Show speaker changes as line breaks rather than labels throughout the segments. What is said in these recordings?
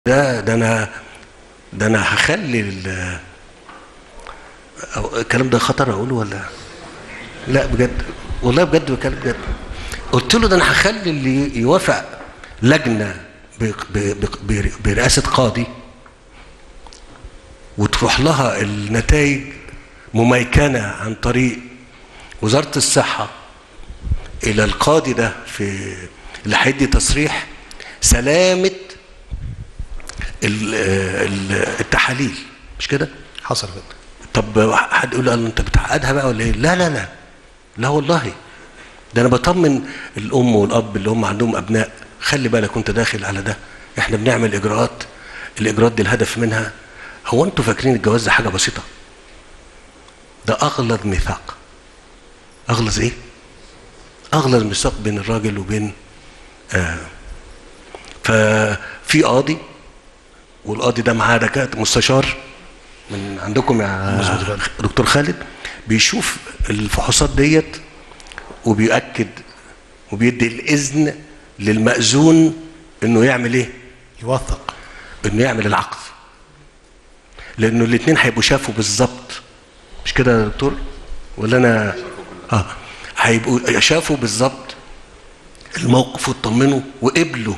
ده ده انا ده انا هخلي ال- أو الكلام ده خطر اقوله ولا لا بجد والله بجد بكلم بجد قلت له ده انا هخلي اللي يوافق لجنه ب- ب- ب- برئاسه قاضي وتروح لها النتائج مميكنه عن طريق وزاره الصحه الى القاضي ده في اللي هيدي تصريح سلامه ال- ال- التحاليل مش كده؟
حصل كده
طب حد يقول له قال له انت بتعقدها بقى ولا ايه؟ لا لا لا لا والله ده انا بطمن الام والاب اللي هم عندهم ابناء خلي بالك وانت داخل على ده احنا بنعمل اجراءات الاجراءات دي الهدف منها هو انتوا فاكرين الجواز ده حاجه بسيطه ده اغلظ ميثاق اغلظ ايه اغلظ ميثاق بين الراجل وبين آه ففي قاضي والقاضي ده معاه دكاتره مستشار من عندكم يا
مظبوط كده.
دكتور خالد بيشوف الفحوصات ديت وبيأكد وبيدي الإذن للمأذون إنه يعمل إيه؟
يوثق
إنه يعمل العقد. لأنه الاتنين هيبقوا شافوا بالظبط مش كده يا دكتور؟ ولا أنا آه هيبقوا شافوا بالظبط الموقف واطمنوا وقبلوا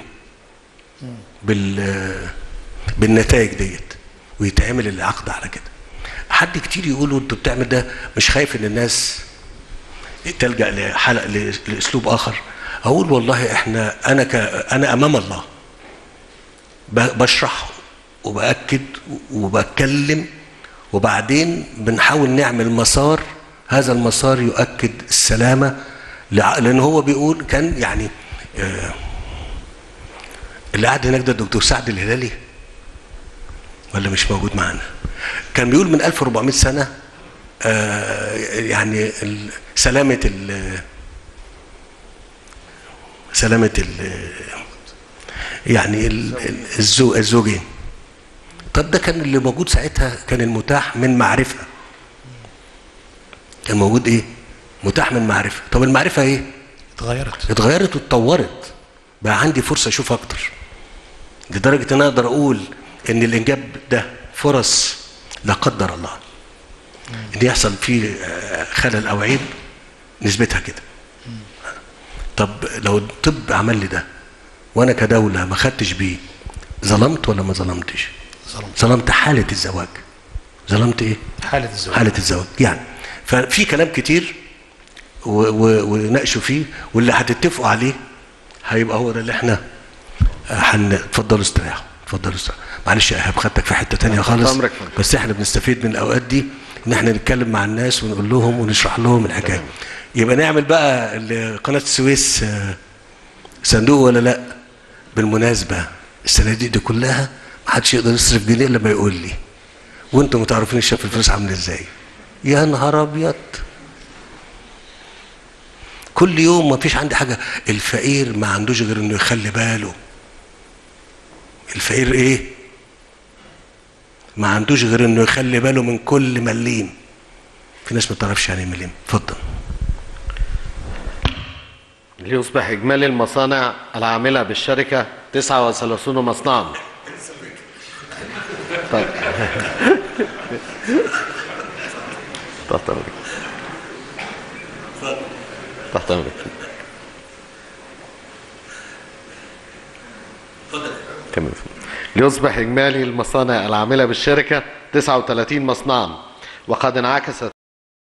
بال بالنتائج ديت ويتعمل العقد على كده حد كتير يقولوا انت بتعمل ده مش خايف ان الناس تلجا لحلق لاسلوب اخر اقول والله احنا انا ك انا امام الله ب- بشرح وباكد وبتكلم وبعدين بنحاول نعمل مسار هذا المسار يؤكد السلامه لع- لان هو بيقول كان يعني آه، اللي قاعد هناك ده الدكتور سعد الهلالي ولا مش موجود معانا كان بيقول من 1400 سنة آه يعني ال- سلامة ال سلامة ال يعني ال- ال- الزو الزوجين طب ده كان اللي موجود ساعتها كان المتاح من معرفة كان موجود ايه متاح من معرفة طب المعرفة ايه
اتغيرت
اتغيرت واتطورت بقى عندي فرصه اشوف اكتر لدرجه ان انا اقدر اقول ان الانجاب ده فرص لا قدر الله ان يحصل فيه آه، خلل او عيب نسبتها كده طب لو الطب عمل لي ده وانا كدوله ما خدتش بيه ظلمت ولا ما ظلمتش
ظلمت
ظلمت حاله الزواج ظلمت ايه
حالة الزواج
حالة الزواج يعني ففي كلام كتير و- و- وناقشوا فيه واللي هتتفقوا عليه هيبقى هو ده اللي احنا هن اتفضلوا استريحوا اتفضلوا استريحوا معلش يا ايهاب خدتك في حته تانية خالص
أمرك فندم.
بس احنا بنستفيد من الاوقات دي ان احنا نتكلم مع الناس ونقول لهم ونشرح لهم الحكايه يبقى نعمل بقى ال- قناه السويس آه، صندوق ولا لا بالمناسبه الصناديق دي كلها ما حدش يقدر يصرف جنيه الا ما يقول لي وانتم ما تعرفين الشاف الفلوس عامل ازاي يا نهار ابيض كل يوم ما فيش عندي حاجه الفقير ما عندوش غير انه يخلي باله الفقير ايه ما عندوش غير انه يخلي باله من كل مليم في ناس ما تعرفش يعني ايه مليم اتفضل
ليصبح إجمالي المصانع العاملة بالشركة 39 مصنعا طيب تحت أمرك تحت أمرك كمل ليصبح إجمالي المصانع العاملة بالشركة 39 مصنعا وقد انعكست